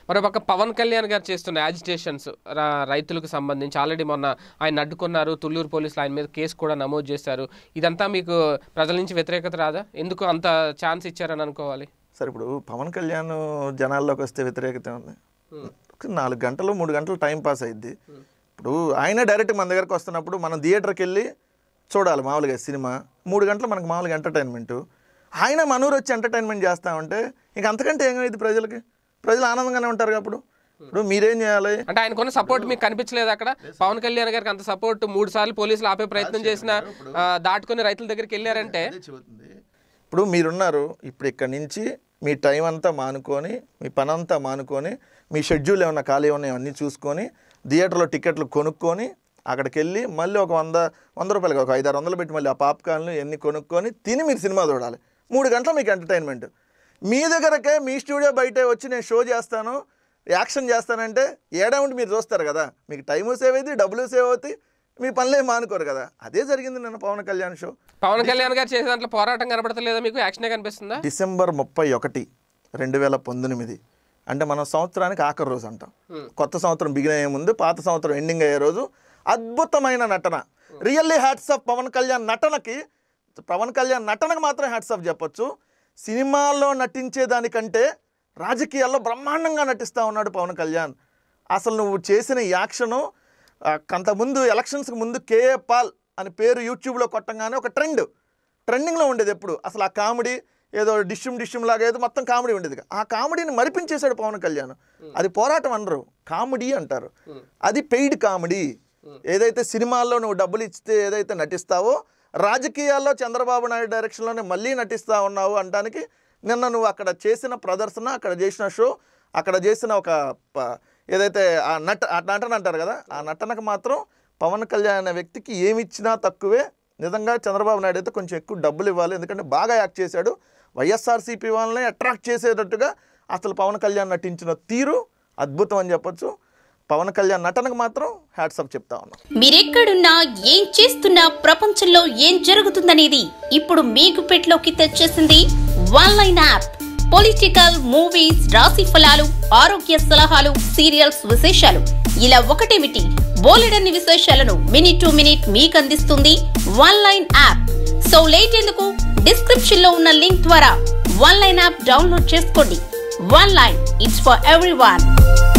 మరోపక్క పవన్ కళ్యాణ్ గారు చేస్తున్న యాజిటేషన్స్ రైతులకు సంబంధించి ఆల్రెడీ మొన్న ఆయన అడ్డుకున్నారు తుళ్ళూరు పోలీసులు ఆయన మీద కేసు కూడా నమోదు చేశారు ఇదంతా మీకు ప్రజల నుంచి వ్యతిరేకత రాదా ఎందుకు అంత ఛాన్స్ ఇచ్చారని అనుకోవాలి సరే ఇప్పుడు పవన్ కళ్యాణ్ జనాల్లోకి వస్తే వ్యతిరేకత ఉంది ఒక నాలుగు గంటలు మూడు గంటలు టైం పాస్ అయింది ఇప్పుడు ఆయన డైరెక్ట్ మన దగ్గరకు వస్తున్నప్పుడు మనం థియేటర్కి వెళ్ళి చూడాలి మామూలుగా సినిమా మూడు గంటలు మనకు మామూలుగా ఎంటర్టైన్మెంట్ ఆయన మనూరు వచ్చి ఎంటర్టైన్మెంట్ చేస్తామంటే ఇంక అంతకంటే ఏమైంది ప్రజలకి ప్రజలు ఆనందంగానే ఉంటారు అప్పుడు ఇప్పుడు మీరేం చేయాలి అంటే ఆయనకున్న సపోర్ట్ మీకు కనిపించలేదు అక్కడ పవన్ కళ్యాణ్ గారికి అంత సపోర్ట్ మూడు సార్లు పోలీసులు ఆపే ప్రయత్నం చేసిన దాటుకొని రైతుల దగ్గరికి వెళ్ళారంటే ఇప్పుడు మీరున్నారు ఇప్పుడు ఇక్కడి నుంచి మీ టైం అంతా మానుకొని మీ పని అంతా మానుకొని మీ షెడ్యూల్ ఏమన్నా ఖాళీ ఉన్నాయో అన్నీ చూసుకొని థియేటర్లో టికెట్లు కొనుక్కొని అక్కడికి వెళ్ళి మళ్ళీ ఒక వంద వంద రూపాయలకి ఒక ఐదు ఆరు వందలు పెట్టి మళ్ళీ ఆ పాప్కార్న్లు ఇవన్నీ కొనుక్కొని తిని మీరు సినిమా చూడాలి మూడు గంటలు మీకు ఎంటర్టైన్మెంట్ మీ దగ్గరకే మీ స్టూడియో బయటే వచ్చి నేను షో చేస్తాను యాక్షన్ చేస్తానంటే ఏడా ఉండి మీరు చూస్తారు కదా మీకు టైము సేవ్ అవుతుంది డబ్బులు సేవ్ అవుతాయి మీ పనులే మానుకోరు కదా అదే జరిగింది నిన్న పవన్ కళ్యాణ్ షో పవన్ కళ్యాణ్ గారు చేసే దాంట్లో పోరాటం కనబడతలేదా మీకు యాక్షనే కనిపిస్తుందా డిసెంబర్ ముప్పై ఒకటి రెండు వేల పంతొమ్మిది అంటే మనం సంవత్సరానికి ఆఖరి రోజు అంటాం కొత్త సంవత్సరం బిగిన్ అయ్యే ముందు పాత సంవత్సరం ఎండింగ్ అయ్యే రోజు అద్భుతమైన నటన really hats off Pawan Kalyan నటనకి పవన్ కళ్యాణ్ నటనకు మాత్రం హ్యాట్స్ ఆఫ్ చెప్పొచ్చు సినిమాల్లో నటించేదానికంటే రాజకీయాల్లో బ్రహ్మాండంగా నటిస్తూ ఉన్నాడు పవన్ కళ్యాణ్ అసలు నువ్వు చేసిన ఈ యాక్షను ఆ, అంతకుముందు ఎలక్షన్స్కి ముందు కేఏ పాల్ అని పేరు యూట్యూబ్లో కొట్టంగానే ఒక ట్రెండ్ ట్రెండింగ్లో ఉండేది ఎప్పుడు అసలు ఆ కామెడీ ఏదో డిష్యూమ్ డిష్యూమ్ లాగా ఏదో మొత్తం కామెడీ ఉండేది ఆ కామెడీని మరిపించేశాడు పవన్ కళ్యాణ్ అది పోరాటం అనరు కామెడీ అంటారు అది పెయిడ్ కామెడీ ఏదైతే సినిమాల్లో నువ్వు డబ్బులు ఇస్తే ఏదైతే నటిస్తావో రాజకీయాల్లో చంద్రబాబు నాయుడు డైరెక్షన్లోనే మళ్ళీ నటిస్తా ఉన్నావు అనడానికి నిన్న నువ్వు అక్కడ చేసిన ప్రదర్శన అక్కడ చేసిన షో అక్కడ చేసిన ఒక ప- ఏదైతే ఆ నట ఆ నటన అంటారు కదా ఆ నటనకు మాత్రం పవన్ కళ్యాణ్ అనే వ్యక్తికి ఏమి ఇచ్చినా తక్కువే నిజంగా చంద్రబాబు నాయుడు అయితే కొంచెం ఎక్కువ డబ్బులు ఇవ్వాలి ఎందుకంటే బాగా యాక్ట్ చేశాడు వైఎస్ఆర్సీపీ వాళ్ళని అట్రాక్ట్ చేసేటట్టుగా అసలు పవన్ కళ్యాణ్ నటించిన తీరు అద్భుతం అని చెప్పొచ్చు పవన్ కళ్యాణ్ నటనకు మాత్రం హ్యాట్సప్ చెప్తా ఉన్నాం మీరెక్కడున్నా ఏం చేస్తున్నా ప్రపంచంలో ఏం జరుగుతుందనేది ఇప్పుడు మీకు పెట్లోకి తెచ్చేసింది one line app political movies రాశి ఫలాలు ఆరోగ్య సలహాలు సీరియల్స్ విశేషాలు ఇలా ఒకటేమిటి బోలెడన్ని విశేషాలను మినిట్ టు మినిట్ మీకు అందిస్తుంది one line app so late ఎందుకు డిస్క్రిప్షన్ లో ఉన్న లింక్ ద్వారా వన్ లైన్ యాప్ డౌన్లోడ్ చేసుకోండి one line it's for every